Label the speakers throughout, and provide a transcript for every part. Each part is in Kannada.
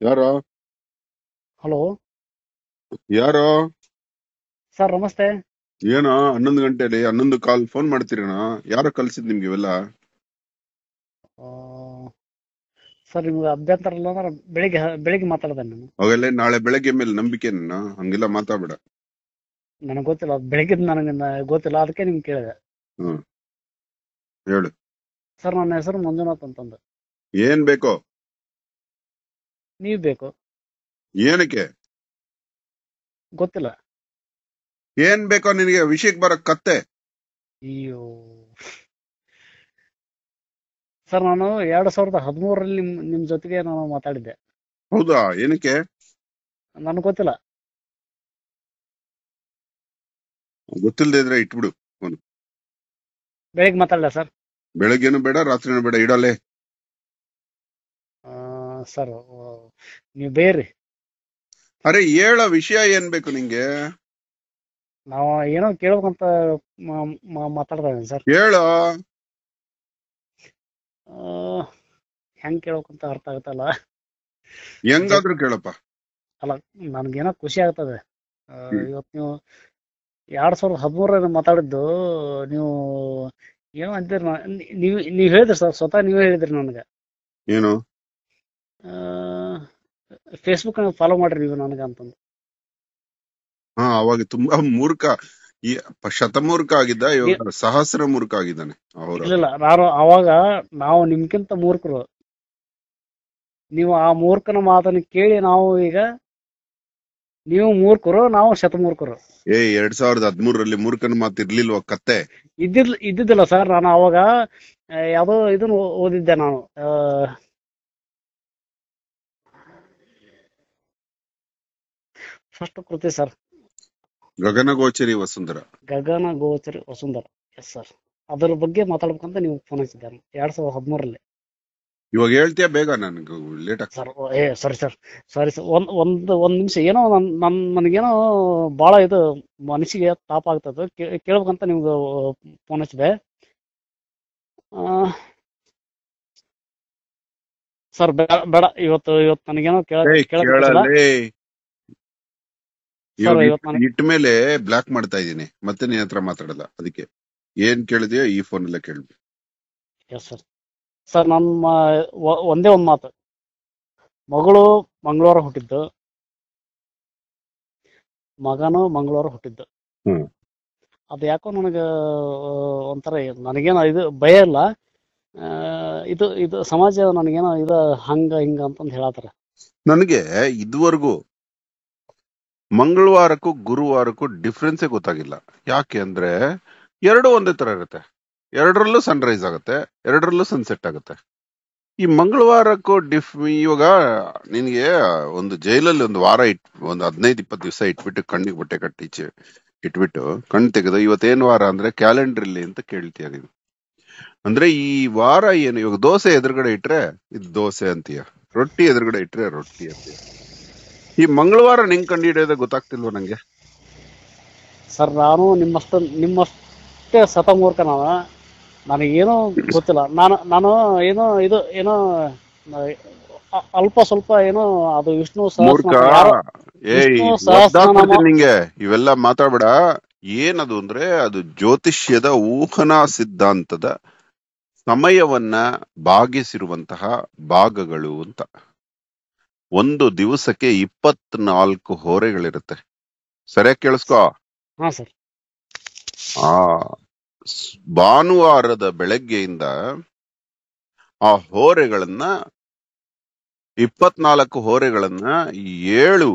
Speaker 1: ಯಾರೋ
Speaker 2: ಹಲೋ
Speaker 1: ಯಾರೋ
Speaker 2: ಸರ್ ನಮಸ್ತೆ
Speaker 1: ಏನೋ ಹನ್ನೊಂದು ಗಂಟೆಲಿ ಹನ್ನೊಂದು ಕಾಲ್ ಫೋನ್ ಮಾಡ್ತೀರಣ ಯಾರೋ ಕಲ್ಸಿದ್ ನಿಮ್ಗೆ ಇವೆಲ್ಲ
Speaker 2: ಆ, ಸರ್ ನಿಮ್ಗೆ ಅಭ್ಯಂತರ ಇಲ್ಲ ಅಂದ್ರೆ ಬೆಳಿಗ್ಗೆ ಬೆಳಿಗ್ಗೆ ಮಾತಾಡ್ದೆ ನಾನು
Speaker 1: ಅವೆಲ್ಲ ನಾಳೆ ಬೆಳಗ್ಗೆ ಮೇಲೆ ನಂಬಿಕೆ ಹಂಗೆಲ್ಲ ಮಾತಾಡ್ಬೇಡ
Speaker 2: ನನಗೆ ಗೊತ್ತಿಲ್ಲ ಬೆಳಿಗ್ಗೆ ನನಗೆ ನ- ಗೊತ್ತಿಲ್ಲ ಅದಕ್ಕೆ ನಿಮ್ಗೆ ಕೇಳಿದೆ
Speaker 1: ಹ್ಮ್ ಹೇಳು
Speaker 2: ಸರ್ ನನ್ನ ಹೆಸರು ಮಂಜುನಾಥ್ ಅಂತಂದು
Speaker 1: ಏನ್ ಬೇಕೋ
Speaker 2: ನೀವು ಬೇಕು
Speaker 1: ಏನಕ್ಕೆ
Speaker 2: ಗೊತ್ತಿಲ್ಲ
Speaker 1: ಏನ್ ಬೇಕೋ ನಿನಗೆ ವಿಷಯಕ್ಕೆ ಬರಕ್ ಕತ್ತೆ
Speaker 2: ಅಯ್ಯೋ ಸರ್ ನಾನು ಎರಡು ಸಾವಿರದ ಹದಿಮೂರರಲ್ಲಿ ನಿಮ್ ನಿಮ್ ಜೊತೆಗೆ ನಾನು ಮಾತಾಡಿದ್ದೆ
Speaker 1: ಹೌದಾ ಏನಕ್ಕೆ
Speaker 2: ನನಗೆ ಗೊತ್ತಿಲ್ಲ
Speaker 1: ಗೊತ್ತಿಲ್ಲದೆ ಇದ್ರೆ ಇಟ್ಬಿಡು
Speaker 2: ಬೆಳಿಗ್ಗೆ ಮಾತಾಡಲ ಸರ್
Speaker 1: ಬೆಳಗ್ಗೆನು ಬೇಡ ರಾತ್ರಿನೂ ಬೇಡ ಇಡಲೇ
Speaker 2: ಆ, ಸರ್ ಆ, ನೀವು ಬೇರ್ರಿ
Speaker 1: ಅರೆ ಹೇಳ ವಿಷಯ ಏನ್ ಬೇಕು ನಿಂಗೆ
Speaker 2: ನಾವು ಏನೋ ಕೇಳ್ಬೇಕಂತ ಮಾ- ಮಾ- ಮಾತಾಡ್ತಾ ಇದ್ದೀನಿ ಸರ್
Speaker 1: ಹೇಳ
Speaker 2: ಆ, ಹೆಂಗ್ ಕೇಳ್ಬೇಕಂತ ಅರ್ಥ ಆಗ್ತಲ್ಲ
Speaker 1: ಹೆಂಗಾದ್ರೂ ಕೇಳಪ್ಪ
Speaker 2: ಅಲ್ಲ ನನ್ಗೇನೋ ಖುಷಿ ಆಗ್ತದೆ ಆ,
Speaker 1: ಹ್ಮ್.
Speaker 2: ಇವತ್ತು ನೀವು ಎರಡ್ ಸಾವಿರದ ಹದಿಮೂರರಲ್ಲಿ ಮಾತಾಡಿದ್ದು ನೀವು ಏನೋ ಅಂತೀರಿ ನಾ- ನೀ- ನೀವು ನೀವು ಹೇಳಿದ್ರಿ ಸರ್ ಸ್ವತಃ ನೀವೇ ಹೇಳಿದ್ರಿ ನನಗೆ
Speaker 1: ಏನು
Speaker 2: ಫೇಸ್ಬುಕ್ ಫಾಲೋ ಮಾಡ್ರಿ ನೀವು ನನಗೆ ಅಂತಂದು
Speaker 1: ಹಾ ಅವಾಗ ತುಂಬಾ ಮೂರ್ಖ ಈ ಪ- ಶತಮೂರ್ಖ ಆಗಿದ್ದ ಇವಾಗ ಸಹಸ್ರ ಮೂರ್ಖ ಆಗಿದ್ದಾನೆ ಅವರ
Speaker 2: ಇಲ್ಲ ನಾನು ಅವಾಗ ನಾವು ನಿಮ್ಗಿಂತ ಮೂರ್ಖರು ನೀವು ಆ ಮೂರ್ಖನ ಮಾತನ್ನ ಕೇಳಿ ನಾವು ಈಗ ನೀವು ಮೂರ್ಖರು ನಾವು ಶತಮೂರ್ಖರು
Speaker 1: ಏ ಎರಡ್ ಸಾವಿರದ ಹದ್ಮೂರರಲ್ಲಿ ಮೂರ್ಖನ ಮಾತು ಇರ್ಲಿಲ್ವಾ ಕತ್ತೆ
Speaker 2: ಇದ್ದಿದ್ ಇದ್ದಿದ್ದಿಲ್ಲ ಸರ್ ನಾನು ಅವಾಗ ಆ, ಯಾವ್ದೋ ಇದನ್ನ ಓ- ಓದಿದ್ದೆ ನಾನು ಆ, ಫಸ್ಟ್ ಕೃತಿ sir
Speaker 1: Gaganagochari Vasundhara
Speaker 2: Gagana Gochari Vasundhara yes sir ಅದ್ರ ಬಗ್ಗೆ ಮಾತಾಡ್ಬೇಕಂತ ನೀವು ಫೋನ್ ಹಚ್ಚಿದ್ದೆ ನಾನು ಎರಡ್ ಸಾವಿರದ ಹದಿಮೂರರಲ್ಲಿ
Speaker 1: ಇವಾಗ ಹೇಳ್ತೀಯ ಬೇಗ ನನ್ಗೆ ಲೇಟ್ ಆಗ್ತದೆ
Speaker 2: ಸರ್ ಏ ಸಾರಿ ಸರ್ ಸಾರಿ ಸರ್ ಒಂದ್ ಒಂದ್ ಒಂದ್ ನಿಮಿಷ ಏನೋ ನನ್ ನನ್ ನನಗೇನೋ ಭಾಳ ಇದು ಮನಸ್ಸಿಗೆ ತಾಪ ಆಗ್ತದೆ ಕೇ- ಕೇಳ್ಬೇಕಂತ ನಿಮ್ಗೆ ಫೋನ್ ಹಚ್ಚಿದೆ ಆ, ಸರ್ ಬೇಡ ಬೇಡ ಇವತ್ತು ಇವತ್ತು ನನಗೇನೋ ಕೇಳ
Speaker 1: ಏಯ್
Speaker 2: ಕೇಳಕ್
Speaker 1: ಕೇಳಲೇ
Speaker 2: ಸರ್
Speaker 1: ಇವಾಗ
Speaker 2: ಇವತ್ತು ನನಗೆ
Speaker 1: ಇಟ್ಟ ಮೇಲೆ ಬ್ಲಾಕ್ ಮಾಡ್ತಾ ಇದೀನಿ ಮತ್ತೆ ನಿನ್ ಹತ್ರ ಮಾತಾಡಲ್ಲ ಅದಕ್ಕೆ ಏನ್ ಕೇಳಿದ್ಯೋ ಈ ಫೋನ್ ಅಲ್ಲೇ ಕೇಳ್ಬೇಕು
Speaker 2: ಎಸ್ ಸರ್ ಸರ್ ನಮ್ಮ ಒ- ಒಂದೇ ಒಂದು ಮಾತು ಮಗಳು ಮಂಗಳವಾರ ಹುಟ್ಟಿದ್ದು ಮಗನು ಮಂಗಳವಾರ ಹುಟ್ಟಿದ್ದು
Speaker 1: ಹ್ಮ್.
Speaker 2: ಅದು ಯಾಕೋ ನನಗೆ ಒಂಥರ ನನಗೇನೋ ಇದು ಭಯ ಇಲ್ಲ ಆ, ಇದು ಇದು ಸಮಾಜ ನನಗೇನೋ ಇದು ಹಂಗ ಹಿಂಗ ಅಂತಂದು ಹೇಳತ್ತಾರ
Speaker 1: ನನಗೆ ಇದುವರೆಗೂ ಮಂಗಳವಾರಕ್ಕೂ ಗುರುವಾರಕ್ಕೂ ಡಿಫ್ರೆನ್ಸೇ ಗೊತ್ತಾಗಿಲ್ಲ ಯಾಕೆ ಅಂದ್ರೆ ಎರಡು ಒಂದೇ ತರ ಇರುತ್ತೆ ಎರಡರಲ್ಲೂ ಸನ್ರೈಸ್ ಆಗುತ್ತೆ ಎರಡರಲ್ಲೂ ಸನ್ಸೆಟ್ ಆಗುತ್ತೆ ಈ ಮಂಗಳವಾರಕ್ಕೂ ಡಿಫ್ ಇವಾಗ ನಿನ್ಗೆ ಒಂದು ಜೈಲಲ್ಲಿ ಒಂದು ವಾರ ಇಟ್ ಒಂದು ಹದಿನೈದು ಇಪ್ಪತ್ತು ದಿವಸ ಇಟ್ಬಿಟ್ಟು ಕಣ್ಣಿಗೆ ಬಟ್ಟೆ ಕಟ್ಟಿ ಚೆ- ಇಟ್ಬಿಟ್ಟು ಕಣ್ ತೆಗೆದು ಇವತ್ತೇನ್ ವಾರ ಅಂದ್ರೆ ಕ್ಯಾಲೆಂಡರ್ ಇಲ್ಲಿ ಅಂತ ಕೇಳ್ತೀಯ ನೀನು ಅಂದ್ರೆ ಈ ವಾರ ಏನು ಇವಾಗ ದೋಸೆ ಎದುರುಗಡೆ ಇಟ್ರೆ ಇದು ದೋಸೆ ಅಂತೀಯ ರೊಟ್ಟಿ ಎದುರುಗಡೆ ಇಟ್ರೆ ರೊಟ್ಟಿ ಅಂತೀಯ ಈ ಮಂಗಳವಾರ ನಿಂಗ್ ಕಂಡು ಹಿಡಿಯೋದೇ ಗೊತ್ತಾಗ್ತಿಲ್ವ ನಂಗೆ
Speaker 2: ಸರ್ ನಾನು ನಿಮ್ಮಷ್ಟ ನಿಮ್ಮಷ್ಟೇ ಸತಮೂರ್ಖ ನಾನು ನನಗೇನೋ ಗೊತ್ತಿಲ್ಲ ನಾನು ನಾನು ಏನೋ ಇದು ಏನೋ ಅ- ಅಲ್ಪ ಸ್ವಲ್ಪ ಏನೋ ಅದು ವಿಷ್ಣು
Speaker 1: ಮೂರ್ಖ
Speaker 2: ಸಹಸ್ರನಾಮ ಯಾರೋ
Speaker 1: ಏಯ್
Speaker 2: ವಿಷ್ಣು ಸಹಸ್ರನಾಮ
Speaker 1: ಒದ್ದಾಕ್ಬಿಡ್ತೀನಿ ನಿಂಗೆ ಇವೆಲ್ಲ ಮಾತಾಡ್ಬೇಡ ಏನದು ಅಂದ್ರೆ ಅದು ಜ್ಯೋತಿಷ್ಯದ ಊಹನಾ ಸಿದ್ಧಾಂತದ ಸಮಯವನ್ನ ಭಾಗಿಸಿರುವಂತಹ ಭಾಗಗಳು ಅಂತ ಒಂದು ದಿವಸಕ್ಕೆ ಇಪ್ಪತ್ನಾಲ್ಕು ಹೋರೆಗಳಿರುತ್ತೆ ಸರಿಯಾಗಿ ಕೇಳಿಸ್ಕೋ
Speaker 2: ಹಾ ಸರ್
Speaker 1: ಆ ಸ್- ಭಾನುವಾರದ ಬೆಳಗ್ಗೆಯಿಂದ ಆ ಹೋರೆಗಳನ್ನ ಇಪ್ಪತ್ನಾಲ್ಕು ಹೋರೆಗಳನ್ನ ಏಳು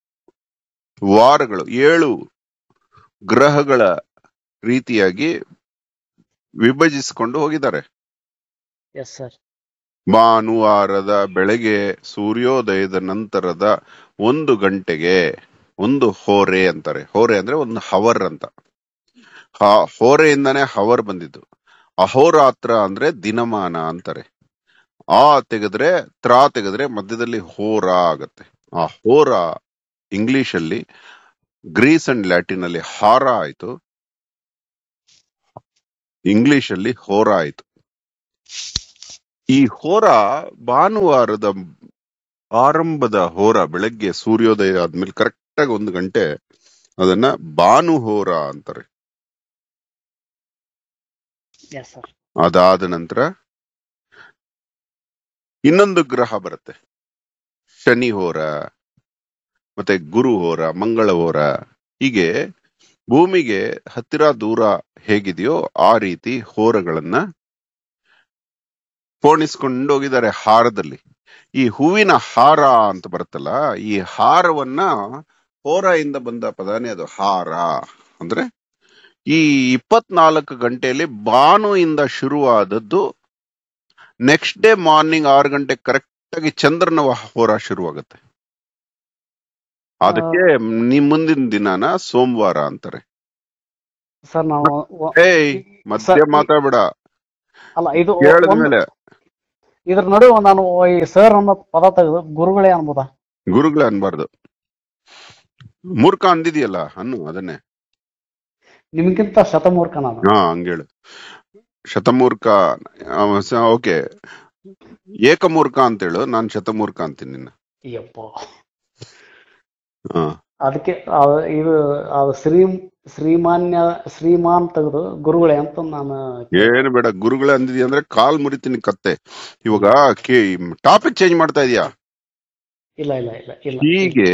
Speaker 1: ವಾರಗಳು ಏಳು ಗ್ರಹಗಳ ರೀತಿಯಾಗಿ ವಿಭಜಿಸಿಕೊಂಡು ಹೋಗಿದ್ದಾರೆ
Speaker 2: ಎಸ್ ಸರ್
Speaker 1: ಭಾನುವಾರದ ಬೆಳಗ್ಗೆ ಸೂರ್ಯೋದಯದ ನಂತರದ ಒಂದು ಗಂಟೆಗೆ ಒಂದು ಹೋರೆ ಅಂತಾರೆ ಹೋರೆ ಅಂದ್ರೆ ಒಂದು ಹವರ್ ಅಂತ ಆ ಹೋರೆಯಿಂದಾನೇ ಹವರ್ ಬಂದಿದ್ದು ಅಹೋರಾತ್ರ ಅಂದ್ರೆ ದಿನಮಾನ ಅಂತಾರೆ ಆ ತೆಗೆದ್ರೆ ತ್ರಾ ತೆಗೆದ್ರೆ ಮಧ್ಯದಲ್ಲಿ ಹೋರ ಆಗತ್ತೆ ಆ ಹೋರ ಇಂಗ್ಲಿಷ್ ಅಲ್ಲಿ ಗ್ರೀಸ್ ಅಂಡ್ ಲ್ಯಾಟಿನ್ ಅಲ್ಲಿ ಹಾರ ಆಯ್ತು ಇಂಗ್ಲಿಷ್ ಅಲ್ಲಿ ಹೋರ ಆಯ್ತು ಈ ಹೋರ ಭಾನುವಾರದ ಆರಂಭದ ಹೋರ ಬೆಳಗ್ಗೆ ಸೂರ್ಯೋದಯ ಆದ್ಮೇಲೆ ಕರೆಕ್ಟ್ ಆಗಿ ಒಂದು ಗಂಟೆ ಅದನ್ನ ಭಾನು ಹೋರ ಅಂತಾರೆ
Speaker 2: ಎಸ್ ಸರ್
Speaker 1: ಅದಾದ ನಂತರ ಇನ್ನೊಂದು ಗ್ರಹ ಬರುತ್ತೆ ಶನಿ ಹೋರ ಮತ್ತೆ ಗುರು ಹೋರ ಮಂಗಳ ಹೋರ ಹೀಗೆ ಭೂಮಿಗೆ ಹತ್ತಿರ ದೂರ ಹೇಗಿದೆಯೋ ಆ ರೀತಿ ಹೋರಗಳನ್ನ ಪೋಣಿಸ್ಕೊಂಡು ಹೋಗಿದ್ದಾರೆ ಹಾರದಲ್ಲಿ ಈ ಹೂವಿನ ಹಾರ ಅಂತ ಬರುತ್ತಲ್ಲ ಈ ಹಾರವನ್ನ ಹೋರ ಇಂದ ಬಂದ ಪದಾನೇ ಅದು ಹಾರ ಅಂದ್ರೆ ಈ ಇಪ್ಪತ್ನಾಲ್ಕು ಗಂಟೆಯಲ್ಲಿ ಭಾನುಯಿಂದ ಶುರುವಾದದ್ದು ನೆಕ್ಸ್ಟ್ ಡೇ ಮಾರ್ನಿಂಗ್ ಆರು ಗಂಟೆ ಕರೆಕ್ಟ್ ಆಗಿ ಚಂದ್ರನ ಹೋರ ಶುರುವಾಗುತ್ತೆ ಅದಕ್ಕೆ ನಿಮ್ ಮುಂದಿನ ದಿನಾನ ಸೋಮವಾರ ಅಂತಾರೆ
Speaker 2: ಸರ್ ನಾವು ಒ-
Speaker 1: ಏಯ್ ಮಧ್ಯ
Speaker 2: ಸರ್,
Speaker 1: ಮಾತಾಡ್ಬೇಡ
Speaker 2: ಅಲ್ಲ ಇದು ಒ-
Speaker 1: ಕೇಳಿದ
Speaker 2: ಒಂದು
Speaker 1: ಮೇಲೆ
Speaker 2: ಇದ್ರ ನಡುವೆ ನಾನು ಈ ಸರ್ ಅನ್ನೋ ಪದ ತೆಗೆದು ಗುರುಗಳೇ ಅನ್ಬೋದಾ
Speaker 1: ಗುರುಗಳೇ ಅನ್ಬಾರ್ದು ಮೂರ್ಖ ಅಂದಿದೆಯಲ್ಲ ಅನ್ನು ಅದನ್ನೇ
Speaker 2: ನಿಮ್ಗಿಂತ ಶತಮೂರ್ಖ ನಾನು
Speaker 1: ಹಾ ಹಂಗೇಳು ಶತಮೂರ್ಖ ಓಕೆ ಏಕಮೂರ್ಖ ಅಂತೇಳು ನಾನ್ ಶತಮೂರ್ಖ ಅಂತೀನಿ ನಿನ್ನ
Speaker 2: ಅಯ್ಯಪ್ಪ
Speaker 1: ಹಾ
Speaker 2: ಅದಕ್ಕೆ ಆ- ಇದು ಅದು ಶ್ರೀ ಶ್ರೀಮಾನ್ಯ ಶ್ರೀಮಾನ್ ತೆಗೆದು ಗುರುಗಳೇ ಅಂತ ನಾನು
Speaker 1: ಏನು ಬೇಡ ಗುರುಗಳೇ ಅಂದಿದ್ಯಾ ಅಂದ್ರೆ ಕಾಲ್ ಮುರಿತೀನಿ ಕತ್ತೆ ಇವಾಗ ಟಾಪಿಕ್ ಚೇಂಜ್ ಮಾಡ್ತಾ ಇದೀಯಾ
Speaker 2: ಇಲ್ಲ ಇಲ್ಲ ಇಲ್ಲ ಇಲ್ಲ
Speaker 1: ಹೀಗೆ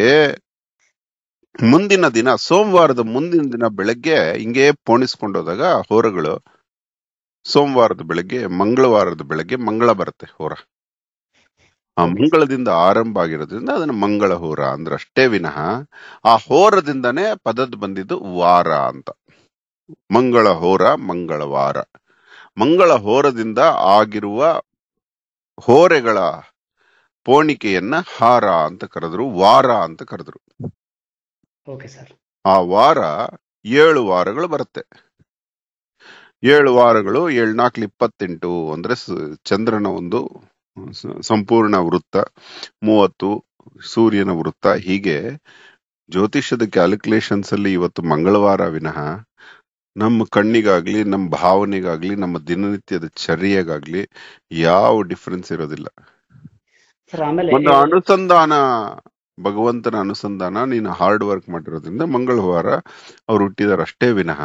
Speaker 1: ಮುಂದಿನ ದಿನ ಸೋಮವಾರದ ಮುಂದಿನ ದಿನ ಬೆಳಗ್ಗೆ ಹಿಂಗೆ ಪೋಣಿಸ್ಕೊಂಡೋದಾಗ ಹೋರಗಳು ಸೋಮವಾರದ ಬೆಳಗ್ಗೆ ಮಂಗಳವಾರದ ಬೆಳಗ್ಗೆ ಮಂಗಳ ಬರುತ್ತೆ ಹೋರ ಆ ಮಂಗಳದಿಂದ ಆರಂಭ ಆಗಿರೋದ್ರಿಂದ ಅದನ್ನ ಮಂಗಳ ಹೋರ ಅಂದ್ರೆ ಅಷ್ಟೇ ವಿನಃ ಆ ಹೋರದಿಂದನೇ ಪದದ ಬಂದಿದ್ದು ವಾರ ಅಂತ ಮಂಗಳ ಹೋರ ಮಂಗಳವಾರ ಮಂಗಳ ಹೋರದಿಂದ ಆಗಿರುವ ಹೋರೆಗಳ ಪೋಣಿಕೆಯನ್ನ ಹಾರ ಅಂತ ಕರೆದ್ರು ವಾರ ಅಂತ ಕರೆದ್ರು
Speaker 2: ಓಕೆ ಸರ್
Speaker 1: ಆ ವಾರ ಏಳು ವಾರಗಳು ಬರುತ್ತೆ ಏಳು ವಾರಗಳು ಏಳ್ನಾಲ್ಕು ಇಪ್ಪತ್ತೆಂಟು ಅಂದ್ರೆ ಸ- ಚಂದ್ರನ ಒಂದು ಸ- ಸಂಪೂರ್ಣ ವೃತ್ತ ಮೂವತ್ತು ಸೂರ್ಯನ ವೃತ್ತ ಹೀಗೆ ಜ್ಯೋತಿಷ್ಯದ ಕ್ಯಾಲ್ಕುಲೇಷನ್ಸ್ ಅಲ್ಲಿ ಇವತ್ತು ಮಂಗಳವಾರ ವಿನಃ ನಮ್ಮ ಕಣ್ಣಿಗಾಗ್ಲಿ ನಮ್ಮ ಭಾವನೆಗಾಗ್ಲಿ ನಮ್ಮ ದಿನನಿತ್ಯದ ಚರ್ಯೆಗಾಗ್ಲಿ ಯಾವ ಡಿಫ್ರೆನ್ಸ್ ಇರೋದಿಲ್ಲ
Speaker 2: ಸರ್ ಆಮೇಲೆ
Speaker 1: ಒಂದು ಅನುಸಂಧಾನ ಭಗವಂತನ ಅನುಸಂಧಾನ ನೀನು ಹಾರ್ಡ್ ವರ್ಕ್ ಮಾಡಿರೋದ್ರಿಂದ ಮಂಗಳವಾರ ಅವ್ರು ಹುಟ್ಟಿದಾರೆ ಅಷ್ಟೇ ವಿನಃ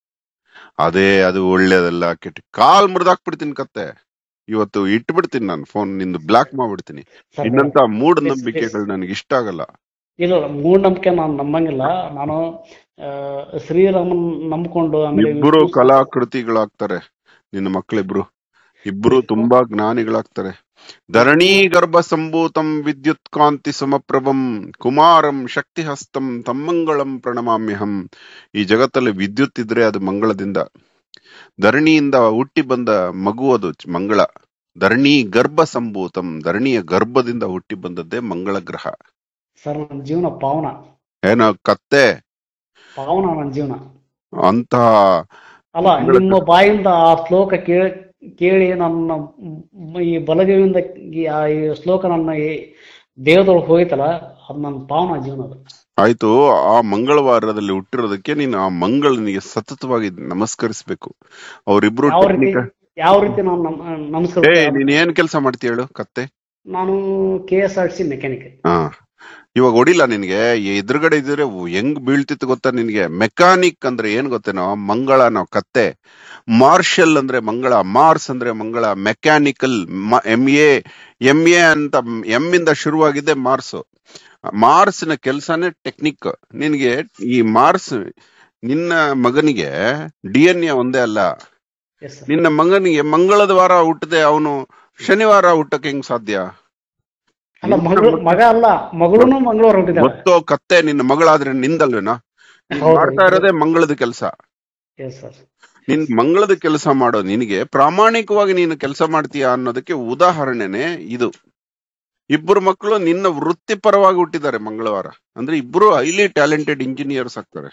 Speaker 1: ಅದೇ ಅದು ಒಳ್ಳೇದಲ್ಲ ಕೆಟ್ಟ ಕಾಲ್ ಮುರಿದಾಕ್ಬಿಡ್ತೀನಿ ಕತ್ತೆ ಇವತ್ತು ಇಟ್ಬಿಡ್ತೀನಿ ನಾನು ಫೋನ್ ನಿಂದು ಬ್ಲಾಕ್ ಮಾಡ್ಬಿಡ್ತೀನಿ
Speaker 2: ಸರ್,
Speaker 1: ಇನ್ನಂತ ಮೂಢ
Speaker 2: Yes,
Speaker 1: ನಂಬಿಕೆಗಳು ನನಗೆ ಇಷ್ಟ ಆಗಲ್ಲ
Speaker 2: ಇಲ್ಲ ಮೂಢನಂಬಿಕೆ ನಾನು ನಂಬಂಗಿಲ್ಲ ನಾನು ಆ, ಶ್ರೀರಾಮನ್ ನಂಬ್ಕೊಂಡು ಆಮೇಲೆ
Speaker 1: ಇಬ್ಬರು
Speaker 2: ವಿಷ್ಣು-
Speaker 1: ಕಲಾಕೃತಿಗಳಾಗ್ತಾರೆ ನಿನ್ನ ಮಕ್ಕಳಿಬ್ರು ಇಬ್ರು ತುಂಬಾ ಜ್ಞಾನಿಗಳಾಗ್ತಾರೆ ಧರಣೀ ಗರ್ಭ ಸಂಭೂತಂ ವಿದ್ಯುತ್ ಕಾಂತಿ ಸಮಪ್ರಭಂ ಕುಮಾರಂ ಶಕ್ತಿ ಹಸ್ತಂ ತಮ್ಮಂಗಳಂ ಪ್ರಣಮಾಮ್ಯಹಂ ಈ ಜಗತ್ತಲ್ಲಿ ವಿದ್ಯುತ್ ಇದ್ರೆ ಅದು ಮಂಗಳದಿಂದ ಧರಣಿಯಿಂದ ಹುಟ್ಟಿ ಬಂದ ಮಗು ಅದು ಚ- ಮಂಗಳ ಧರಣಿ ಗರ್ಭ ಸಂಭೂತಂ ಧರಣಿಯ ಗರ್ಭದಿಂದ ಹುಟ್ಟಿ ಬಂದದ್ದೇ ಮಂಗಳ ಗ್ರಹ
Speaker 2: ಸರ್ ನನ್ನ ಜೀವನ ಪಾವನ
Speaker 1: ಏನೋ ಕತ್ತೆ
Speaker 2: ಪಾವನ ನನ್ನ ಜೀವನ
Speaker 1: ಅಂತಹ
Speaker 2: ಅಲ್ಲ ನಿಮ್ಮ ಬಾಯಿಂದ ಆ ಶ್ಲೋಕ ಕೇಳಿ ಕೇಳಿ ನನ್ನ ಮ್- ಈ ಬಲಗೈಯಿಂದ ಈ ಆ ಈ ಶ್ಲೋಕ ನನ್ನ ಈ ದೇಹದೊಳಗೆ ಹೋಯ್ತಲ್ಲ ಅದು ನನ್ನ ಪಾವನ ಜೀವನ ಅದು
Speaker 1: ಆಯ್ತು ಆ ಮಂಗಳವಾರದಲ್ಲಿ ಹುಟ್ಟಿರೋದಕ್ಕೆ ನೀನು ಆ ಮಂಗಳನಿಗೆ ಸತತವಾಗಿ ನಮಸ್ಕರಿಸ್ಬೇಕು ಅವರಿಬ್ರು
Speaker 2: ಯಾವ ರೀತಿ ಯಾವ ರೀತಿ ನಾನು ನಮ್- ನಮಸ್ಕಾರ
Speaker 1: ಏ ನೀನ್ ಏನ್ ಕೆಲಸ ಮಾಡ್ತೀಯ ಹೇಳು ಕತ್ತೆ
Speaker 2: ನಾನು K S R C mechanic
Speaker 1: ಹಾ ಇವಾಗ ಹೊಡಿಲ್ಲ ನಿನ್ಗೆ ಎದುರುಗಡೆ ಇದ್ರೆ ಹೆಂಗ್ ಬೀಳ್ತಿತ್ತು ಗೊತ್ತಾ ನಿನ್ಗೆ ಮೆಕ್ಯಾನಿಕ್ ಅಂದ್ರೆ ಏನ್ ಗೊತ್ತೇನೋ ಮಂಗಳ ನಾವು ಕತ್ತೆ ಮಾರ್ಷಲ್ ಅಂದ್ರೆ ಮಂಗಳ ಮಾರ್ಸ್ ಅಂದ್ರೆ ಮಂಗಳ mechanical M A M A ಅಂತ ಎಂ ಇಂದ ಶುರುವಾಗಿದ್ದೆ ಮಾರ್ಸ್ ಮಾರ್ಸ್ನ ಕೆಲ್ಸನೇ ಟೆಕ್ನಿಕ್ ನಿನ್ಗೆ ಈ ಮಾರ್ಸ್ ನಿನ್ನ ಮಗನಿಗೆ ಡಿ ಎನ್ ಎ ಒಂದೇ ಅಲ್ಲ
Speaker 2: ಎಸ್ ಸರ್
Speaker 1: ನಿನ್ನ ಮಗನಿಗೆ ಮಂಗಳದ ವಾರ ಹುಟ್ಟದೆ ಅವನು ಶನಿವಾರ ಹುಟ್ಟಕ್ಕೆ ಹೆಂಗ್ ಸಾಧ್ಯ
Speaker 2: ಅಲ್ಲ ಮಗಳು ಮಗ ಅಲ್ಲ ಮಗಳೂನು ಮಂಗಳವಾರ ಹೊಂಟಿದ್ದಾಳೆ
Speaker 1: ಗೊತ್ತೋ ಕತ್ತೆ ನಿನ್ನ ಮಗಳಾದ್ರೆ ನಿಂದಲ್ವೇನಾ ನೀನ್
Speaker 2: ಹೌದು.
Speaker 1: ಮಾಡ್ತಾ ಇರೋದೇ ಮಂಗಳದ ಕೆಲಸ
Speaker 2: ಎಸ್ ಸರ್
Speaker 1: ನಿನ್ ಮಂಗಳದ ಕೆಲಸ ಮಾಡೋ ನಿನಗೆ ಪ್ರಾಮಾಣಿಕವಾಗಿ ನೀನು ಕೆಲಸ ಮಾಡ್ತೀಯಾ ಅನ್ನೋದಕ್ಕೆ ಉದಾಹರಣೆನೆ ಇದು ಇಬ್ಬರು ಮಕ್ಕಳು ನಿನ್ನ ವೃತ್ತಿಪರವಾಗಿ ಹುಟ್ಟಿದ್ದಾರೆ ಮಂಗಳವಾರ ಅಂದ್ರೆ ಇಬ್ರು ಹೈಲಿ ಟ್ಯಾಲೆಂಟೆಡ್ ಇಂಜಿನಿಯರ್ಸ್ ಆಗ್ತಾರೆ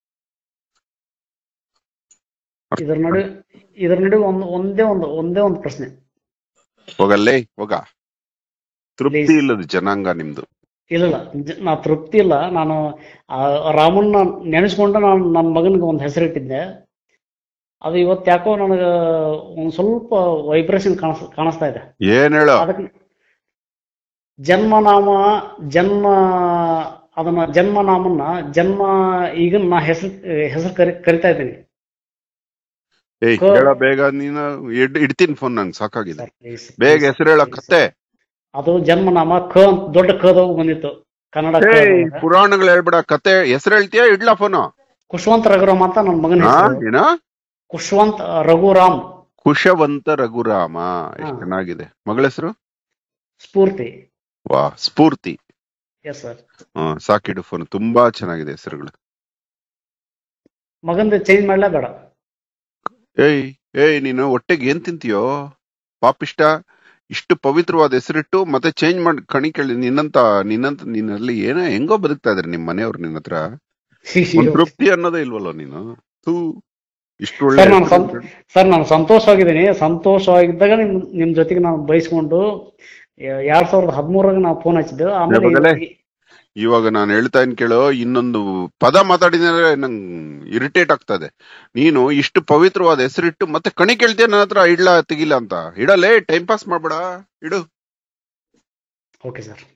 Speaker 2: ಇದರ ನಡುವೆ ಇದರ ನಡುವೆ ಒಂದು ಒಂದೇ ಒಂದು ಒಂದೇ ಒಂದು ಪ್ರಶ್ನೆ
Speaker 1: ಹೋಗಲ್ಲೇ ಹೋಗ ತೃಪ್ತಿ
Speaker 2: Please.
Speaker 1: ಇಲ್ಲದ ಜನಾಂಗ ನಿಮ್ದು
Speaker 2: ಇಲ್ಲ ಇಲ್ಲ ನಿಜ- ನಾ ತೃಪ್ತಿ ಇಲ್ಲ ನಾನು ಆ ರಾಮನ್ನ ನೆನೆಸ್ಕೊಂಡು ನಾನು ನನ್ನ ಮಗನಿಗೆ ಒಂದು ಹೆಸರಿಟ್ಟಿದ್ದೆ ಅದು ಇವತ್ತು ಯಾಕೋ ನನಗೆ ಒಂದು ಸ್ವಲ್ಪ ವೈಬ್ರೇಷನ್ ಕಾಣಿಸ್ ಕಾಣಿಸ್ತಾ ಇದೆ
Speaker 1: ಏನ್ ಹೇಳೋ
Speaker 2: ಅದಕ್ಕೆ ಜನ್ಮನಾಮ ಜನ್ಮ ಅದನ್ನ ಜನ್ಮನಾಮನ್ನ ಜನ್ಮ ಈಗ ನಾ ಹೆಸರು ಹೆಸರು ಕರಿ ಕರಿತಾ ಇದ್ದೀನಿ
Speaker 1: ಏಯ್
Speaker 2: ಕೋ-
Speaker 1: ಹೇಳ ಬೇಗ ನೀನು ಇಡ್- ಇಡ್ತೀನಿ ಫೋನ್ ನಂಗೆ ಸಾಕಾಗಿದೆ
Speaker 2: ಸರ್ ಪ್ಲೀಸ್
Speaker 1: ಬೇಗ ಹೆಸರು ಹೇಳ ಕತ್ತೆ
Speaker 2: ಅದು ಜನ್ಮನಾಮ ಕ ಅಂತ ದೊಡ್ಡ ಕದಾಗ ಬಂದಿತ್ತು ಕನ್ನಡ ಕ
Speaker 1: ಏಯ್
Speaker 2: ಒಳಗ.
Speaker 1: ಪುರಾಣಗಳು ಹೇಳ್ಬೇಡ ಕತೆ ಹೆಸರು ಹೇಳ್ತೀಯಾ ಇಡ್ಲಾ ಫೋನು
Speaker 2: ಕುಶವಂತ ರಘುರಾಮ್ ಅಂತ ನನ್ನ ಮಗನ
Speaker 1: ಹಾ
Speaker 2: ಹೆಸರು
Speaker 1: ಏನ
Speaker 2: ಕುಶವಂತ್ ರಘುರಾಮ್
Speaker 1: ಕುಶವಂತ ರಘುರಾಮ ಎಷ್ಟು
Speaker 2: ಹಾ.
Speaker 1: ಚೆನ್ನಾಗಿದೆ ಮಗಳ ಹೆಸರು
Speaker 2: ಸ್ಫೂರ್ತಿ
Speaker 1: ವಾ ಸ್ಫೂರ್ತಿ
Speaker 2: ಎಸ್ ಸರ್
Speaker 1: ಹಾ ಸಾಕಿಡು ಫೋನ್ ತುಂಬಾ ಚೆನ್ನಾಗಿದೆ ಹೆಸರುಗಳು
Speaker 2: ಮಗಂದ ಚೇಂಜ್ ಮಾಡ್ಲಾ ಬೇಡ
Speaker 1: ಏಯ್ ಏಯ್ ನೀನು ಹೊಟ್ಟೆಗೆ ಏನ್ ತಿಂತೀಯೋ ಪಾಪಿಷ್ಟ ಇಷ್ಟು ಪವಿತ್ರವಾದ ಹೆಸರಿಟ್ಟು ಮತ್ತೆ ಚೇಂಜ್ ಮಾಡಿ ಕಣಿ ಕೇಳಿ ನಿನ್ನಂತ ನಿನ್ನಂತ ನಿನ್ನಲ್ಲಿ ಏನೋ ಹೆಂಗೋ ಬದುಕ್ತಾ ಇದ್ರಿ ನಿಮ್ ಮನೆಯವ್ರು ನಿನ್ನ ಹತ್ರ ಒಂದ್ ತೃಪ್ತಿ ಅನ್ನೋದೇ ಇಲ್ವಲ್ಲ ನೀನು ತೂ ಇಷ್ಟು ಒಳ್ಳೆ
Speaker 2: ಸರ್, ನಾನು
Speaker 1: ಹೆಸ್ರು
Speaker 2: ಸಂ- ಸರ್ ನಾನು ಸಂತೋಷವಾಗಿದ್ದೀನಿ ಸಂತೋಷವಾಗಿದ್ದಾಗ ನಿಮ್ ನಿಮ್ ಜೊತೆಗೆ ನಾನು ಬಯಸ್ಕೊಂಡು ಎರಡ್ ಸಾವಿರದ ಹದಿಮೂರಾಗ ನಾವು ಫೋನ್ ಹಚ್ಚಿದ್ದೆವು ಆಮೇಲೆ
Speaker 1: ಮಗಳೇ?
Speaker 2: ಈ-
Speaker 1: ಇವಾಗ ನಾನು ಹೇಳ್ತಾ ಇನ್ ಕೇಳೋ ಇನ್ನೊಂದು ಪದ ಮಾತಾಡಿದ್ರೆ ನಂಗೆ ಇರಿಟೇಟ್ ಆಗ್ತದೆ ನೀನು ಇಷ್ಟು ಪವಿತ್ರವಾದ ಹೆಸರಿಟ್ಟು ಮತ್ತೆ ಕಣಿ ಕೇಳ್ತೀಯ ನನ್ನ ಹತ್ರ ಇಡ್ಲಾ ತೆಗಿಲ್ಲ ಅಂತ ಇಡಲೇ ಟೈಮ್ ಪಾಸ್ ಮಾಡ್ಬೇಡ ಇಡು
Speaker 2: ಓಕೆ ಸರ್